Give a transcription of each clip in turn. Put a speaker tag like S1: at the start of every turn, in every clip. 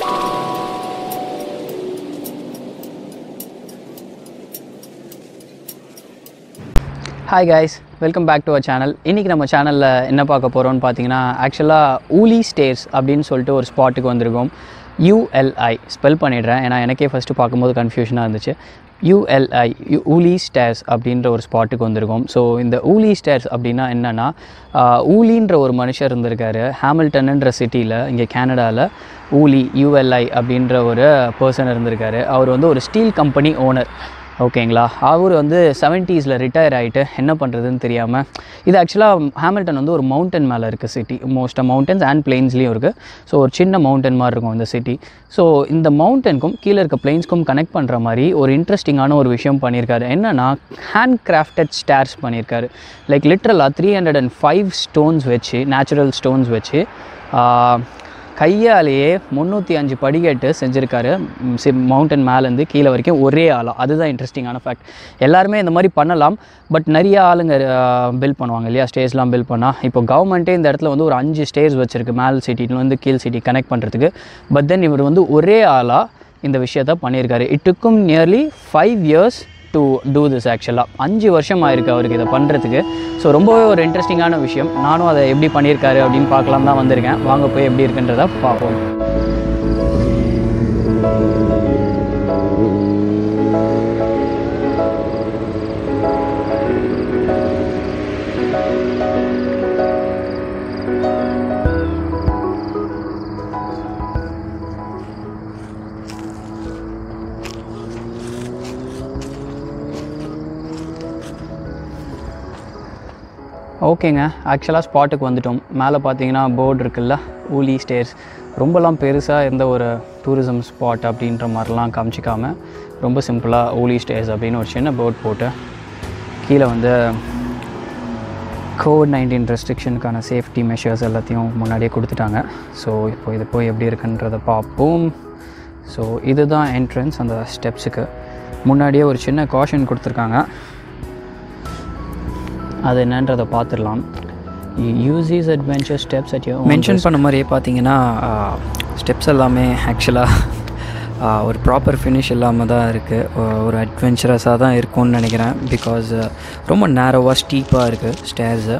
S1: hi guys welcome back to our channel இன்றைக்கி நம்ம சேனலில் என்ன பார்க்க போகிறோம்னு பார்த்தீங்கன்னா ஆக்சுவலாக ஊலி ஸ்டேர்ஸ் அப்படின்னு சொல்லிட்டு ஒரு ஸ்பாட்டுக்கு வந்திருக்கோம் யூஎல்ஐ ஸ்பெல் பண்ணிடுறேன் ஏன்னா எனக்கே ஃபஸ்ட்டு பார்க்கும்போது கன்ஃபியூஷனாக இருந்துச்சு யூஎல்ஐ ஊலி ஸ்டேர்ஸ் அப்படின்ற ஒரு ஸ்பாட்டுக்கு வந்திருக்கோம் ஸோ இந்த ஊலி ஸ்டேர்ஸ் அப்படின்னா என்னென்னா ஊலின்ற ஒரு மனுஷர் இருந்திருக்காரு ஹாமில்டன்ன்ற சிட்டியில் இங்கே கனடாவில் ஊலி யூஎல்ஐ அப்படின்ற ஒரு பர்சன் இருந்திருக்காரு அவர் வந்து ஒரு ஸ்டீல் கம்பெனி ஓனர் ஓகேங்களா அவர் வந்து செவன்ட்டீஸில் ரிட்டையர் ஆகிட்டு என்ன பண்ணுறதுன்னு தெரியாமல் இது ஆக்சுவலாக ஹாமில்டன் வந்து ஒரு மவுண்டன் மேலே இருக்குது சிட்டி மோஸ்ட்டாக மவுண்டன்ஸ் அண்ட் பிளெயின்ஸ்லேயும் இருக்குது ஸோ ஒரு சின்ன மவுண்டன் மாதிரி இருக்கும் இந்த சிட்டி ஸோ இந்த மவுண்டனுக்கும் கீழே இருக்க பிளெயின்ஸ்க்கும் கனெக்ட் பண்ணுற மாதிரி ஒரு இன்ட்ரெஸ்டிங்கான ஒரு விஷயம் பண்ணியிருக்காரு என்னென்னா ஹேண்ட் கிராஃப்டட் ஸ்டார்ஸ் பண்ணியிருக்காரு லைக் லிட்ரலாக three hundred and five stones வச்சு நேச்சுரல் ஸ்டோன்ஸ் வச்சு கையாலேயே முந்நூற்றி அஞ்சு படிக்கட்டு செஞ்சுருக்காரு மவுண்டன் மேலேருந்து கீழே வரைக்கும் ஒரே ஆளாக அதுதான் இன்ட்ரெஸ்டிங்கான ஃபேக்ட் எல்லாருமே இந்த மாதிரி பண்ணலாம் பட் நிறைய ஆளுங்க பில் பண்ணுவாங்க இல்லையா ஸ்டேஜ்லாம் பில் பண்ணால் இப்போ கவர்மெண்ட்டே இந்த இடத்துல வந்து ஒரு அஞ்சு ஸ்டேஜ் வச்சுருக்கு மேல் சிட்டிலேருந்து கீழ் சிட்டி கனெக்ட் பண்ணுறதுக்கு பட் தென் இவர் வந்து ஒரே ஆளாக இந்த விஷயத்த பண்ணியிருக்காரு it took nearly five years to do this ஆக்சுவலாக அஞ்சு வருஷம் ஆயிருக்கு அவருக்கு இதை பண்ணுறதுக்கு ஸோ ரொம்பவே ஒரு இன்ட்ரெஸ்டிங்கான விஷயம் நானும் அதை எப்படி பண்ணியிருக்காரு அப்படின்னு பார்க்கலாம் தான் வந்திருக்கேன் வாங்க போய் எப்படி இருக்குன்றதை பார்ப்போம் ஓகேங்க ஆக்சுவலாக ஸ்பாட்டுக்கு வந்துட்டோம் மேலே பார்த்தீங்கன்னா போர்டு இருக்குல்ல ஊலி ஸ்டேர்ஸ் ரொம்பலாம் பெருசாக எந்த ஒரு டூரிசம் ஸ்பாட் அப்படின்ற மாதிரிலாம் காமிச்சிக்காம ரொம்ப சிம்பிளாக ஊலி ஸ்டேர்ஸ் அப்படின்னு ஒரு சின்ன போர்ட் போட்டு கீழே வந்து கோவிட் நைன்டீன் ரெஸ்ட்ரிக்ஷனுக்கான சேஃப்டி மெஷர்ஸ் எல்லாத்தையும் முன்னாடியே கொடுத்துட்டாங்க ஸோ இப்போ இது போய் எப்படி இருக்குன்றதை பார்ப்போம் ஸோ இதுதான் என்ட்ரன்ஸ் அந்த ஸ்டெப்ஸுக்கு முன்னாடியே ஒரு சின்ன காஷன் கொடுத்துருக்காங்க அது என்னன்றதை பார்த்துடலாம் use adventure steps at you
S2: mention பண்ண மாதிரியே பார்த்தீங்கன்னா ஸ்டெப்ஸ் எல்லாமே ஆக்சுவலாக ஒரு ப்ராப்பர் ஃபினிஷ் இல்லாமல் தான் இருக்குது ஒரு அட்வென்ச்சரஸாக தான் இருக்கும்னு நினைக்கிறேன் பிகாஸ் ரொம்ப நேரோவாக ஸ்டீப்பாக இருக்குது ஸ்டேர்ஸு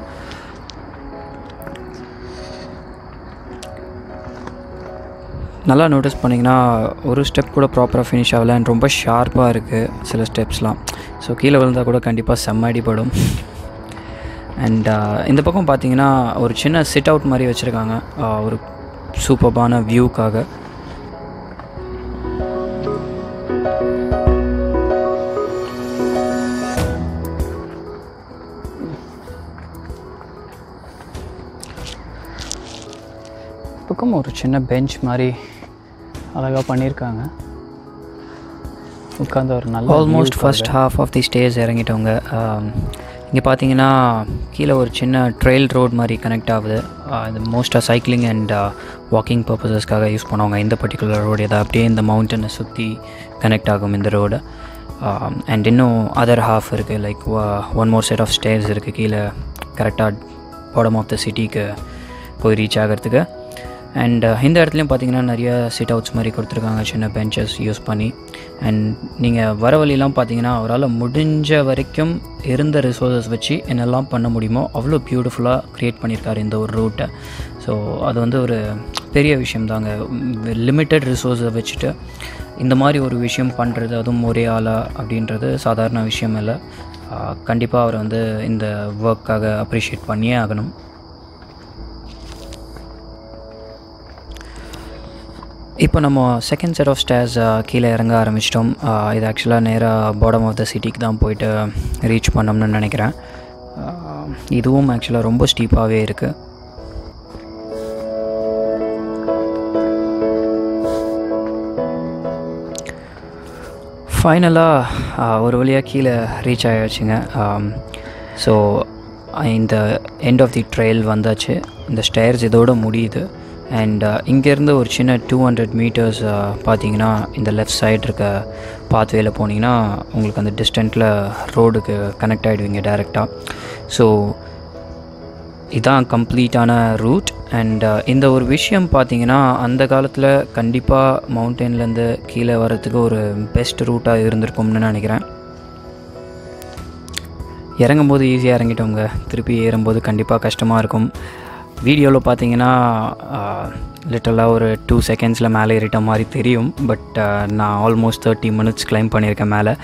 S2: நல்லா நோட்டீஸ் பண்ணிங்கன்னா ஒரு ஸ்டெப் கூட ப்ராப்பராக ஃபினிஷ் ஆகலை அண்ட் ரொம்ப ஷார்ப்பாக இருக்குது சில ஸ்டெப்ஸ்லாம் ஸோ கீழே விழுந்தால் கூட கண்டிப்பாக செம்ம அடிபடும் அண்ட் இந்த பக்கம் பார்த்தீங்கன்னா ஒரு சின்ன சிட் அவுட் மாதிரி வச்சுருக்காங்க ஒரு சூப்பர்பான வியூக்காக
S1: பக்கம் ஒரு சின்ன பெஞ்ச் மாதிரி அழகாக பண்ணியிருக்காங்க உட்காந்து ஒரு நல்ல
S2: almost first half of the stage இறங்கிட்டவங்க இங்கே பார்த்தீங்கன்னா கீழே ஒரு சின்ன ட்ரெயில் ரோட் மாதிரி கனெக்ட் ஆகுது இது மோஸ்ட்டாக சைக்கிளிங் அண்ட் வாக்கிங் பர்பஸஸ்க்காக யூஸ் பண்ணுவாங்க இந்த பர்டிகுலர் ரோடு இதை அப்படியே இந்த மவுண்டனை சுற்றி கனெக்ட் ஆகும் இந்த ரோடு அண்ட் இன்னும் அதர் ஹாஃப் இருக்குது like one more set of stairs இருக்குது கீழே கரெக்டாக பாடம் ஆஃப் த சிட்டிக்கு போய் ரீச் ஆகிறதுக்கு அண்ட் இந்த இடத்துலையும் பார்த்தீங்கன்னா நிறைய சிட் அவுட்ஸ் மாதிரி கொடுத்துருக்காங்க சின்ன பெஞ்சஸ் யூஸ் பண்ணி அண்ட் நீங்கள் வர வழியெல்லாம் பார்த்தீங்கன்னா அவரால் முடிஞ்ச வரைக்கும் இருந்த ரிசோர்ஸஸ் வச்சு என்னெல்லாம் பண்ண முடியுமோ அவ்வளோ பியூட்டிஃபுல்லாக க்ரியேட் பண்ணியிருக்காரு இந்த ஒரு ரூட்டை ஸோ அது வந்து ஒரு பெரிய விஷயம் தாங்க லிமிட்டட் ரிசோர்ஸை வச்சுட்டு இந்த மாதிரி ஒரு விஷயம் பண்ணுறது அதுவும் ஒரே ஆளாக அப்படின்றது சாதாரண விஷயம் இல்லை கண்டிப்பாக அவர் வந்து இந்த ஒர்க்காக அப்ரிஷியேட் பண்ணியே ஆகணும் இப்போ நம்ம செகண்ட் செட் ஆஃப் ஸ்டேர்ஸ் கீழே இறங்க ஆரம்பிச்சிட்டோம் இது ஆக்சுவலாக நேராக பாடம் ஆஃப் த சிட்டிக்கு தான் போயிட்டு ரீச் பண்ணோம்னு நினைக்கிறேன் இதுவும் ஆக்சுவலாக ரொம்ப ஸ்டீப்பாகவே இருக்குது ஃபைனலாக ஒரு வழியாக கீழே ரீச் ஆகிடுச்சுங்க ஸோ இந்த எண்ட் ஆஃப் தி ட்ரெயில் வந்தாச்சு இந்த ஸ்டேர்ஸ் இதோட முடியுது அண்ட் இங்கேருந்து ஒரு சின்ன டூ ஹண்ட்ரட் மீட்டர்ஸ் பார்த்தீங்கன்னா இந்த லெஃப்ட் சைடு இருக்க பாத்வேல போனீங்கன்னா உங்களுக்கு அந்த டிஸ்டன்ட்டில் ரோடுக்கு கனெக்ட் ஆகிடுவீங்க டேரெக்டாக ஸோ இதான் கம்ப்ளீட்டான ரூட் அண்ட் இந்த ஒரு விஷயம் பார்த்தீங்கன்னா அந்த காலத்தில் கண்டிப்பாக மவுண்டெயின்லேருந்து கீழே வர்றதுக்கு ஒரு பெஸ்ட் ரூட்டாக இருந்திருக்கும்னு நினைக்கிறேன் இறங்கும்போது ஈஸியாக இறங்கிட்டோங்க திருப்பி ஏறும்போது கண்டிப்பாக கஷ்டமாக இருக்கும் வீடியோவில் பார்த்தீங்கன்னா லிட்டலாக ஒரு டூ செகண்ட்ஸில் மேலே ஏறிட்ட மாதிரி தெரியும் பட் நான் ஆல்மோஸ்ட் தேர்ட்டி மினிட்ஸ் கிளைம் பண்ணியிருக்கேன் மேலே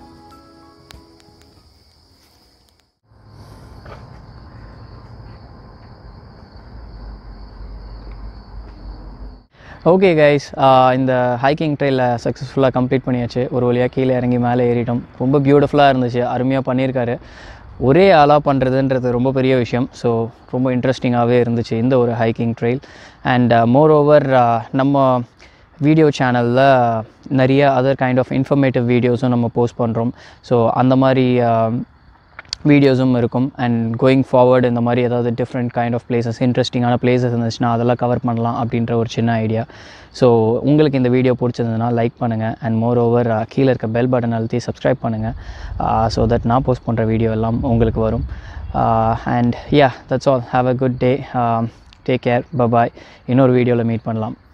S1: ஓகே கைஸ் இந்த ஹைக்கிங் ட்ரெயிலில் சக்ஸஸ்ஃபுல்லாக கம்ப்ளீட் பண்ணியாச்சு ஒரு வழியாக கீழே இறங்கி மேலே ஏறிட்டோம் ரொம்ப பியூட்டிஃபுல்லாக இருந்துச்சு அருமையாக பண்ணியிருக்காரு ஒரே ஆளாக பண்ணுறதுன்றது ரொம்ப பெரிய விஷயம் ஸோ ரொம்ப இன்ட்ரெஸ்டிங்காகவே இருந்துச்சு இந்த ஒரு hiking trail and moreover நம்ம வீடியோ சேனலில் நிறைய அதர் கைண்ட் ஆஃப் இன்ஃபர்மேட்டிவ் வீடியோஸும் நம்ம போஸ்ட் பண்ணுறோம் ஸோ அந்த மாதிரி வீடியோஸும் இருக்கும் அண்ட் கோயிங் ஃபார்வர்டு இந்த மாதிரி ஏதாவது டிஃப்ரெண்ட் கைண்ட் ஆஃப் பிளேசஸ் இன்ட்ரெஸ்டிங்கான பிளேசஸ் இருந்துச்சுன்னா அதெல்லாம் கவர் பண்ணலாம் அப்படின்ற ஒரு சின்ன ஐடியா ஸோ உங்களுக்கு இந்த வீடியோ பிடிச்சிருந்ததுன்னா லைக் பண்ணுங்கள் அண்ட் மோர் ஓவர் கீழே இருக்க பெல் பட்டன் அழுத்தி சப்ஸ்கிரைப் பண்ணுங்கள் ஸோ தட் நான் போஸ்ட் பண்ணுற வீடியோ எல்லாம் உங்களுக்கு வரும் and yeah that's all have a good day take care bye bye இன்னொரு வீடியோவில் மீட் பண்ணலாம்